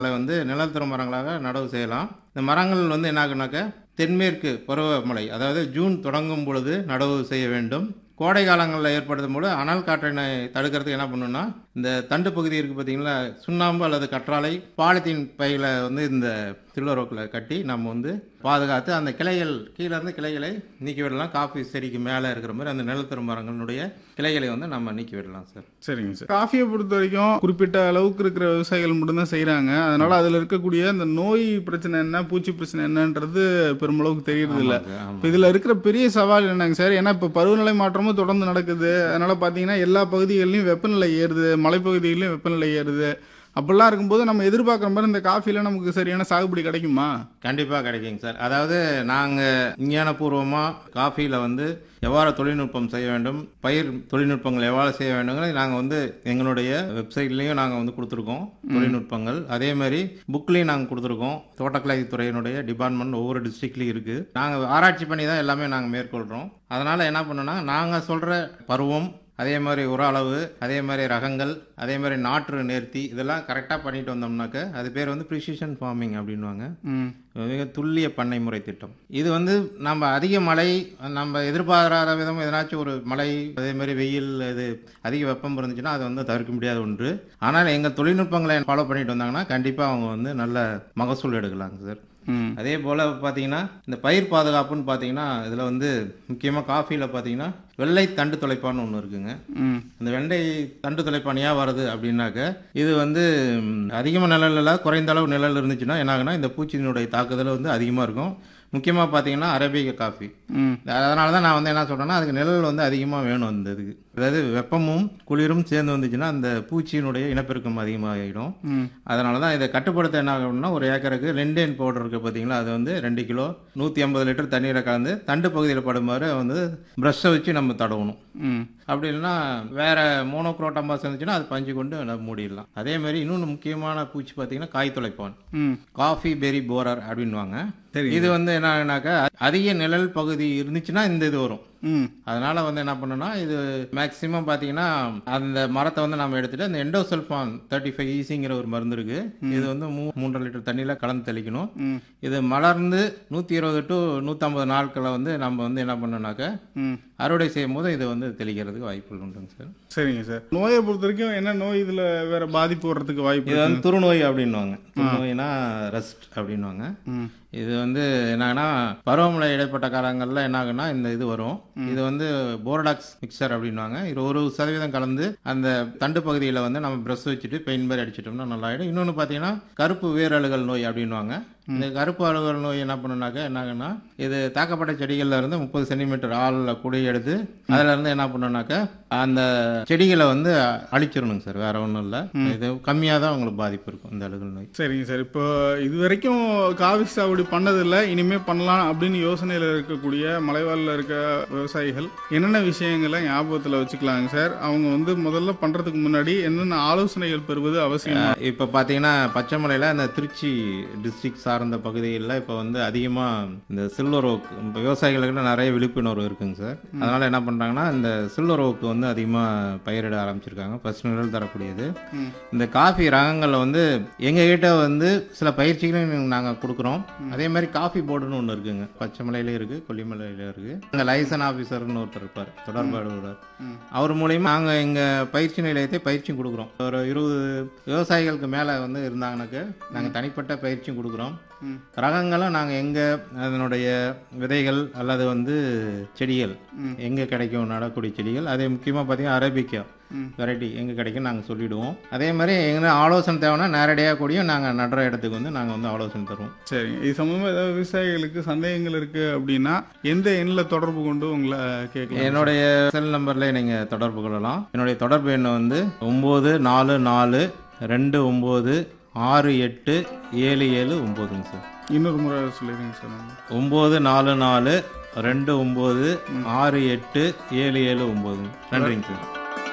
வந்து நிழல் தரும் மரங்களாக நடவு செய்யலாம் இந்த மரங்கள் வந்து என்ன ஆகுனாக்க தென்மேற்கு பருவமழை அதாவது ஜூன் தொடங்கும் பொழுது நடவு செய்ய வேண்டும் கோடை காலங்களில் ஏற்படுத்தும் போது அனல் காற்றினை தடுக்கிறதுக்கு என்ன பண்ணணும்னா இந்த தண்டு பகுதி இருக்குது பார்த்தீங்களா சுண்ணாம்பு அல்லது கற்றாழை பாலித்தீன் பையில் வந்து இந்த திருளரோக்கில் கட்டி நம்ம வந்து பாதுகாத்து அந்த கிளைகள் கீழே இருந்து கிளைகளை நீக்கி விடலாம் காஃபி செடிக்கு மேலே இருக்கிற மாதிரி அந்த நிலத்தரும் மரங்களுடைய கிளைகளை வந்து நம்ம நீக்கி விடலாம் சார் சரிங்க சார் காஃபியை பொறுத்த வரைக்கும் குறிப்பிட்ட அளவுக்கு இருக்கிற விவசாயிகள் மட்டும்தான் செய்கிறாங்க அதனால அதில் இருக்கக்கூடிய அந்த நோய் பிரச்சனை என்ன பூச்சி பிரச்சனை என்னன்றது பெருமளவுக்கு தெரியறது இல்லை ஆமாங்க, ஆமாம். இப்போ இதில் இருக்கிற பெரிய சவால் என்னங்க சார் ஏன்னா இப்போ பருவநிலை மாற்றமும் தொடர்ந்து நடக்குது அதனால பார்த்தீங்கன்னா எல்லா பகுதிகள்லையும் வெப்பநிலை ஏறுது மலைப்பகுதிகளிலும் வெப்பநிலை ஏறுது அப்படிலாம் இருக்கும்போது நம்ம எதிர்பார்க்குற மாதிரி இந்த காஃபியில் நமக்கு சரியான சாகுபடி கிடைக்குமா கண்டிப்பாக கிடைக்குங்க சார் அதாவது நாங்கள் விஞ்ஞானபூர்வமாக காஃபியில் வந்து எவ்வாறு தொழில்நுட்பம் செய்ய வேண்டும் பயிர் தொழில்நுட்பங்கள் எவ்வாறு செய்ய வேண்டுங்கிறது நாங்கள் வந்து எங்களுடைய வெப்சைட்லேயும் நாங்கள் வந்து கொடுத்துருக்கோம் தொழில்நுட்பங்கள் அதே மாதிரி புக்லேயும் நாங்கள் கொடுத்துருக்கோம் தோட்டக்கலை துறையினுடைய டிபார்ட்மெண்ட் ஒவ்வொரு டிஸ்ட்ரிக்ட்லையும் இருக்குது நாங்கள் ஆராய்ச்சி பண்ணி தான் எல்லாமே நாங்கள் மேற்கொள்கிறோம் அதனால் என்ன பண்ணோன்னா நாங்கள் சொல்கிற பருவம் அதே மாதிரி உர அளவு அதே மாதிரி ரகங்கள் அதே மாதிரி நாற்று நேர்த்தி இதெல்லாம் கரெக்டாக பண்ணிட்டு வந்தோம்னாக்க அது பேர் வந்து ப்ரிசிஷன் ஃபார்மிங் அப்படின்வாங்க ம் மிக துல்லிய பண்ணை முறை திட்டம் இது வந்து நம்ம அதிக மழை நம்ம எதிர்பாராத விதம் எதனாச்சும் ஒரு மழை அதே மாதிரி வெயில் இது அதிக வெப்பம் இருந்துச்சுன்னா அது வந்து தவிர்க்க முடியாத ஒன்று ஆனால் எங்கள் தொழில்நுட்பங்களை ஃபாலோ பண்ணிட்டு வந்தாங்கன்னா கண்டிப்பாக அவங்க வந்து நல்ல மகசூல் எடுக்கலாங்க சார் ம் அதே போல் பார்த்தீங்கன்னா இந்த பயிர் பாதுகாப்புன்னு பார்த்தீங்கன்னா இதில் வந்து முக்கியமாக காஃபியில் பார்த்தீங்கன்னா வெள்ளை தண்டு துளைப்பான்னு ஒன்று இருக்குங்க ம் இந்த வெண்டை தண்டு துளைப்பான் ஏன் வருது அப்படின்னாக்க இது வந்து அதிகமாக நிழல் இல்லை குறைந்த அளவு நிழல் இருந்துச்சுன்னா என்ன ஆகுனா இந்த பூச்சியினுடைய தாக்குதல் வந்து அதிகமாக இருக்கும் முக்கியமாக பார்த்தீங்கன்னா அரேபிக காஃபி ம் அதனால தான் நான் வந்து என்ன சொல்கிறேன்னா அதுக்கு நிழல் வந்து அதிகமாக வேணும் அந்த இதுக்கு அதாவது வெப்பமும் குளிரும் சேர்ந்து வந்துச்சுன்னா அந்த பூச்சியினுடைய இனப்பெருக்கம் அதிகமாகிடும் ம் அதனால தான் இதை கட்டுப்படுத்த என்ன ஆகும்னா ஒரு ஏக்கருக்கு ரெண்டேன் பவுடர் இருக்குது பார்த்தீங்களா அது வந்து ரெண்டு கிலோ நூற்றி ஐம்பது லிட்டர் தண்ணீரை கலந்து தண்டு பகுதியில் படுமாறு வந்து ப்ரஷ்ஷை வச்சு நம்ம தடவணும் ம் அப்படி இல்லைன்னா வேற மோனோக்ரோட்டம்பாஸ் இருந்துச்சுன்னா அது பஞ்சு கொண்டு நம்ம மூடிடலாம் அதே மாதிரி இன்னொன்று முக்கியமான பூச்சி பார்த்தீங்கன்னா காய் துளைப்பான் ம் காஃபி பெரி போரர் அப்படின்வாங்க சரி இது வந்து என்னன்னாக்கா அதிக நிழல் பகுதி இருந்துச்சுன்னா இந்த இது வரும் ம் அதனால வந்து என்ன பண்ணணும்னா இது மேக்சிமம் பார்த்தீங்கன்னா அந்த மரத்தை வந்து நம்ம எடுத்துட்டு அந்த எண்டோசல்ஃபான் தேர்ட்டி ஃபைவ் ஈசிங்கிற ஒரு மருந்து இருக்கு இது வந்து மூ மூன்றரை லிட்டர் தண்ணியில் கலந்து தெளிக்கணும் ம் இது மலர்ந்து நூற்றி இருபது டு நூற்றம்பது நாட்களை வந்து நம்ம வந்து என்ன பண்ணோம்னாக்க ம் அறுவடை செய்யும் போது இது வந்து தெளிக்கிறதுக்கு வாய்ப்புகள் உண்டுங்க சார் சரிங்க சார் நோயை பொறுத்த வரைக்கும் என்ன நோய் இதுல வேற பாதிப்பு வர்றதுக்கு வாய்ப்பு இது இருக்கு? வந்து துருநோய் அப்படின்வாங்க துருநோய்னா ரஸ்ட் அப்படின்வாங்க ம் இது வந்து என்னன்னா பருவமழை இடைப்பட்ட காலங்களில் என்ன ஆகுன்னா இந்த இது வரும் இது வந்து போரடாக்ஸ் மிக்சர் அப்படின்வாங்க இது ஒரு சதவீதம் கலந்து அந்த தண்டு பகுதியில் வந்து நம்ம ப்ரெஷ் வச்சுட்டு பெயிண்ட் மாதிரி அடிச்சிட்டோம்னா நல்லா ஆயிடும் இன்னொன்று பார்த்தீங்கன்னா கருப்பு வேரழுகல் நோய் அப்படின்வாங்க இந்த கருப்பு அழுகல் நோய் என்ன பண்ணுனாக்கா என்ன ஆகுன்னா இது தாக்கப்பட்ட செடிகள்ல இருந்து முப்பது சென்டிமீட்டர் ஆளில் குடி எடுத்து அதுல இருந்து என்ன பண்ணுனாக்கா அந்த செடிகளை வந்து அழிச்சிடணுங்க சார் வேற ஒன்றும் இல்லை இது கம்மியாக தான் உங்களுக்கு பாதிப்பு இருக்கும் இந்த அழுகல் நோய் சரிங்க சார் இப்போ இது வரைக்கும் காவி சாகுபடி பண்ணதில்லை இனிமே பண்ணலாம் அப்படின்னு யோசனையில் இருக்கக்கூடிய மலைவாழில் இருக்க விவசாயிகள் என்னென்ன விஷயங்களை ஞாபகத்தில் வச்சுக்கலாங்க சார் அவங்க வந்து முதல்ல பண்ணுறதுக்கு முன்னாடி என்னென்ன ஆலோசனைகள் பெறுவது அவசியம் இப்போ பார்த்தீங்கன்னா பச்சைமலையில் இந்த திருச்சி டிஸ்ட்ரிக்ட் சார்ந்த பகுதிகளில் இப்போ வந்து அதிகமாக இந்த சில்வர் ஓக் விவசாயிகளுக்கு நிறைய விழிப்புணர்வு இருக்குங்க சார் அதனால் என்ன பண்ணுறாங்கன்னா இந்த சில்வர் ஓக்கு வந்து அதிகமாக பயிரிட ஆரம்பிச்சிருக்காங்க ஃபர்ஸ்ட் நிழல் தரக்கூடியது இந்த காஃபி ரகங்களில் வந்து எங்கள் கிட்ட வந்து சில பயிற்சிகளையும் நாங்கள் கொடுக்குறோம் அதே மாதிரி காஃபி போர்டுன்னு ஒன்று இருக்குங்க பச்சைமலையில இருக்குது கொல்லிமலையில இருக்குது அங்கே லைசன் ஆஃபீஸர்னு ஒருத்தர் இருப்பார் தொடர்பு அலுவலர் அவர் மூலியமா நாங்கள் எங்கள் பயிற்சி நிலையத்தை பயிற்சியும் கொடுக்குறோம் ஒரு இருபது விவசாயிகளுக்கு மேலே வந்து இருந்தாங்கனாக்க நாங்கள் தனிப்பட்ட பயிற்சியும் கொடுக்குறோம் ரகங்களும் நாங்கள் எங்கே அதனுடைய விதைகள் அல்லது வந்து செடிகள் எங்கே கிடைக்கும் நடக்கூடிய செடிகள் அதே முக்கியமாக பார்த்தீங்கன்னா அரேபிக்கா வெரைட்டி எங்கே கிடைக்கும் நாங்கள் சொல்லிவிடுவோம் அதே மாதிரி எங்கே ஆலோசனை தேவைன்னா நேரடியாக கூடயும் நாங்கள் நடுற இடத்துக்கு வந்து நாங்கள் வந்து ஆலோசனை தருவோம் சரிங்க இது சம்பந்தமாக ஏதாவது விவசாயிகளுக்கு சந்தேகங்கள் இருக்கு அப்படின்னா எந்த எண்ணில் தொடர்பு கொண்டு உங்களை கேட்கலாம் என்னுடைய செல் நம்பர்ல நீங்க தொடர்பு கொள்ளலாம் என்னுடைய தொடர்பு எண் வந்து ஒம்பது நாலு நாலு ரெண்டு ஒம்பது ஆறு எட்டு ஏழு ஏழு ஒம்போதுங்க சார் இன்னொரு முறை சொல்லிடுங்க சார் ஒம்பது நாலு நாலு ரெண்டு ஒம்பது ஆறு எட்டு ஏழு ஏழு ஒம்போதுங்க நன்றிங்க சார்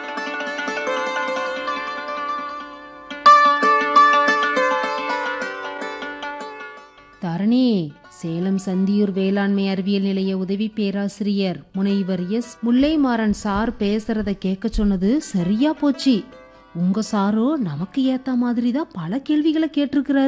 தரணி சேலம் சந்தியூர் வேளாண்மை அறிவியல் நிலைய உதவி பேராசிரியர் முனைவர் எஸ் முல்லைமாறன் சார் பேசுறத கேட்க சொன்னது சரியா போச்சு உங்க சாரோ நமக்கு ஏத்த மாதிரி தான் பல கேள்விகளை கேட்டிருக்கிறாரு